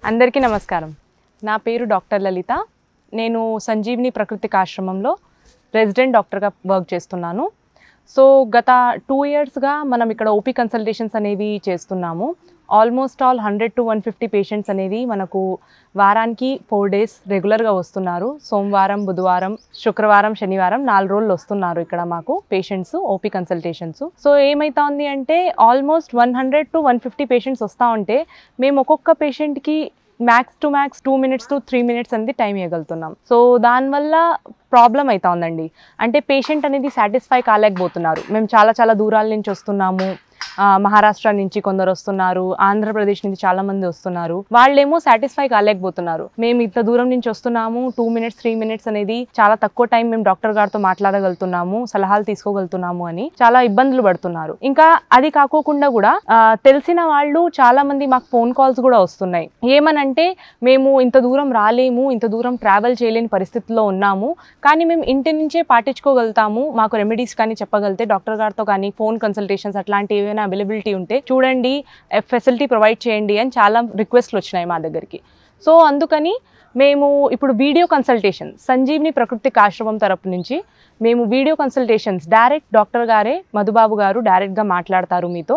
అందరికీ నమస్కారం నా పేరు డాక్టర్ లలిత నేను సంజీవిని ప్రకృతిక ఆశ్రమంలో రెసిడెంట్ డాక్టర్గా వర్క్ చేస్తున్నాను సో గత టూ ఇయర్స్గా మనం ఇక్కడ ఓపీ కన్సల్టేషన్స్ అనేవి చేస్తున్నాము almost all hundred to one fifty patients అనేది మనకు వారానికి ఫోర్ డేస్ రెగ్యులర్గా వస్తున్నారు సోమవారం బుధవారం శుక్రవారం శనివారం నాలుగు రోజులు వస్తున్నారు ఇక్కడ మాకు పేషెంట్స్ ఓపీ కన్సల్టేషన్స్ సో ఏమైతా ఉంది అంటే almost one hundred to one fifty patients వస్తూ ఉంటే మేము ఒక్కొక్క పేషెంట్కి max to max two minutes to three minutes అనేది టైం ఇవ్వగలుగుతున్నాం సో దానివల్ల ప్రాబ్లం అవుతా ఉందండి అంటే పేషెంట్ అనేది సాటిస్ఫై కాలేకపోతున్నారు మేము చాలా చాలా దూరాల నుంచి వస్తున్నాము ఆ, మహారాష్ట్ర నుంచి కొందరు వస్తున్నారు ఆంధ్రప్రదేశ్ నుంచి చాలా మంది వస్తున్నారు వాళ్ళేమో సాటిస్ఫై కాలేకపోతున్నారు మేము ఇంత దూరం నుంచి వస్తున్నాము టూ మినిట్స్ త్రీ మినిట్స్ అనేది చాలా తక్కువ టైం మేము డాక్టర్ గారితో మాట్లాడగలుగుతున్నాము సలహాలు తీసుకోగలుగుతున్నాము అని చాలా ఇబ్బందులు పడుతున్నారు ఇంకా అది కాకోకుండా కూడా ఆ, తెలిసిన వాళ్ళు చాలా మంది మాకు ఫోన్ కాల్స్ కూడా వస్తున్నాయి ఏమనంటే మేము ఇంత దూరం రాలేము ఇంత దూరం ట్రావెల్ చేయలేని పరిస్థితిలో ఉన్నాము కానీ మేము ఇంటి నుంచే పాటించుకోగలుగుతాము మాకు రెమెడీస్ కానీ చెప్పగలితే డాక్టర్ గారితో కానీ ఫోన్ కన్సల్టేషన్స్ అట్లాంటి ఏమైనా అవైలబిలిటీ ఉంటే చూడండి ఫెసిలిటీ ప్రొవైడ్ చేయండి అని చాలా రిక్వెస్ట్లు వచ్చినాయి మా దగ్గరికి సో అందుకని మేము ఇప్పుడు వీడియో కన్సల్టేషన్ సంజీవ్ని ప్రకృతిక ఆశ్రమం తరపు నుంచి మేము వీడియో కన్సల్టేషన్స్ డైరెక్ట్ డాక్టర్ గారే మధుబాబు గారు డైరెక్ట్గా మాట్లాడతారు మీతో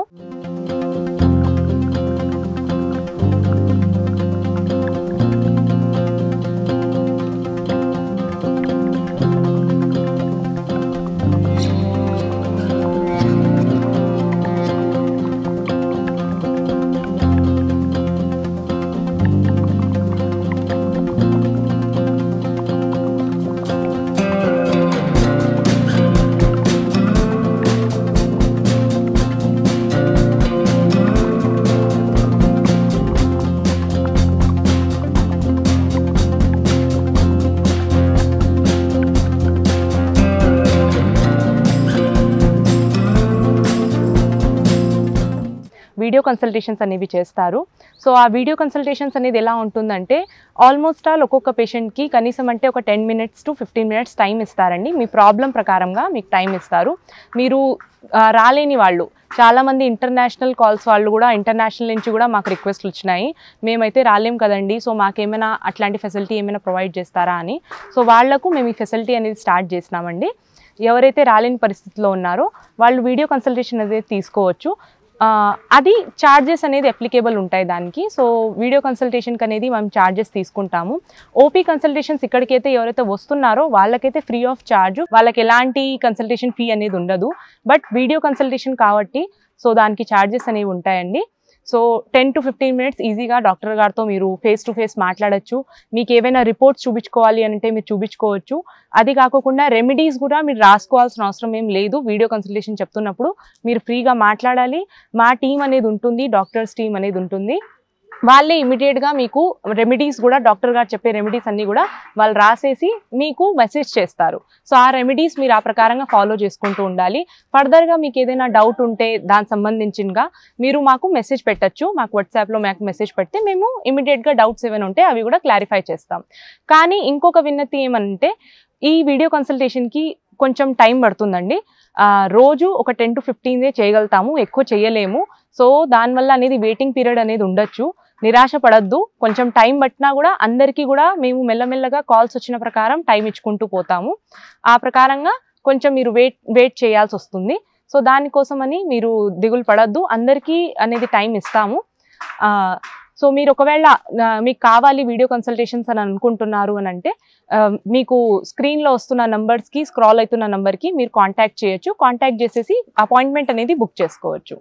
వీడియో కన్సల్టేషన్స్ అనేవి చేస్తారు సో ఆ వీడియో కన్సల్టేషన్స్ అనేది ఎలా ఉంటుందంటే ఆల్మోస్ట్ ఆల్ ఒక్కొక్క పేషెంట్కి కనీసం అంటే ఒక ten minutes to fifteen minutes time ఇస్తారండి మీ ప్రాబ్లం ప్రకారంగా మీకు టైం ఇస్తారు మీరు ఆ, రాలేని వాళ్ళు చాలామంది ఇంటర్నేషనల్ కాల్స్ వాళ్ళు కూడా ఇంటర్నేషనల్ నుంచి కూడా మాకు రిక్వెస్ట్లు వచ్చినాయి మేమైతే రాలేం కదండి సో మాకేమైనా అట్లాంటి ఫెసిలిటీ ఏమైనా ప్రొవైడ్ చేస్తారా అని సో వాళ్లకు మేము ఈ ఫెసిలిటీ అనేది స్టార్ట్ చేసినామండి ఎవరైతే రాలేని పరిస్థితిలో ఉన్నారో వాళ్ళు వీడియో కన్సల్టేషన్ అనేది తీసుకోవచ్చు ఆ, అది ఛార్జెస్ అనేది అప్లికేబుల్ ఉంటాయి దానికి సో వీడియో కన్సల్టేషన్కి అనేది మేము ఛార్జెస్ తీసుకుంటాము ఓపీ కన్సల్టేషన్స్ ఇక్కడికైతే ఎవరైతే వస్తున్నారో వాళ్ళకైతే ఫ్రీ ఆఫ్ ఛార్జ్ వాళ్ళకి ఎలాంటి కన్సల్టేషన్ ఫీ అనేది ఉండదు బట్ వీడియో కన్సల్టేషన్ కాబట్టి సో దానికి ఛార్జెస్ అనేవి ఉంటాయండి so ten to fifteen minutes ఈజీగా డాక్టర్ గారితో మీరు ఫేస్ టు ఫేస్ మాట్లాడొచ్చు మీకు ఏవైనా రిపోర్ట్స్ చూపించుకోవాలి అని అంటే మీరు చూపించుకోవచ్చు అది కాకుండా రెమెడీస్ కూడా మీరు రాసుకోవాల్సిన అవసరం ఏం లేదు వీడియో కన్సల్టేషన్ చెప్తున్నప్పుడు మీరు ఫ్రీగా మాట్లాడాలి మా టీం అనేది ఉంటుంది డాక్టర్స్ టీం అనేది ఉంటుంది వాళ్ళే ఇమీడియట్గా మీకు రెమెడీస్ కూడా డాక్టర్ గారు చెప్పే రెమెడీస్ అన్నీ కూడా వాళ్ళు రాసేసి మీకు మెసేజ్ చేస్తారు సో ఆ రెమెడీస్ మీరు ఆ ప్రకారంగా ఫాలో చేసుకుంటూ ఉండాలి ఫర్దర్గా మీకు ఏదైనా డౌట్ ఉంటే దానికి సంబంధించినగా మీరు మాకు మెసేజ్ పెట్టచ్చు మాకు వాట్సాప్లో మాకు మెసేజ్ పెడితే మేము ఇమీడియట్గా డౌట్స్ ఏమైనా ఉంటే అవి కూడా క్లారిఫై చేస్తాం కానీ ఇంకొక విన్నతి ఏమంటే ఈ వీడియో కన్సల్టేషన్కి కొంచెం టైం పడుతుందండి ఆ, రోజు ఒక టెన్ టు ఫిఫ్టీన్దే చేయగలుగుతాము ఎక్కువ చేయలేము సో దానివల్ల అనేది వెయిటింగ్ పీరియడ్ అనేది ఉండొచ్చు నిరాశ పడద్దు కొంచెం టైం పట్టినా కూడా అందరికీ కూడా మేము మెల్లమెల్లగా కాల్స్ వచ్చిన ప్రకారం టైం ఇచ్చుకుంటూ పోతాము ఆ ప్రకారంగా కొంచెం మీరు వెయిట్ వెయిట్ చేయాల్సి వస్తుంది సో దానికోసమని మీరు దిగులు పడద్దు అందరికీ అనేది టైం ఇస్తాము ఆ, సో మీరు ఒకవేళ ఆ, మీకు కావాలి వీడియో కన్సల్టేషన్స్ అని అనుకుంటున్నారు అని అంటే ఆ, మీకు స్క్రీన్లో వస్తున్న నంబర్స్కి స్క్రాల్ అవుతున్న నంబర్కి మీరు కాంటాక్ట్ చేయొచ్చు కాంటాక్ట్ చేసేసి అపాయింట్మెంట్ అనేది బుక్ చేసుకోవచ్చు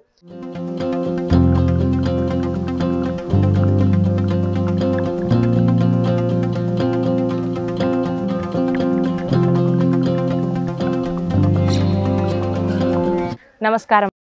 నమస్కారం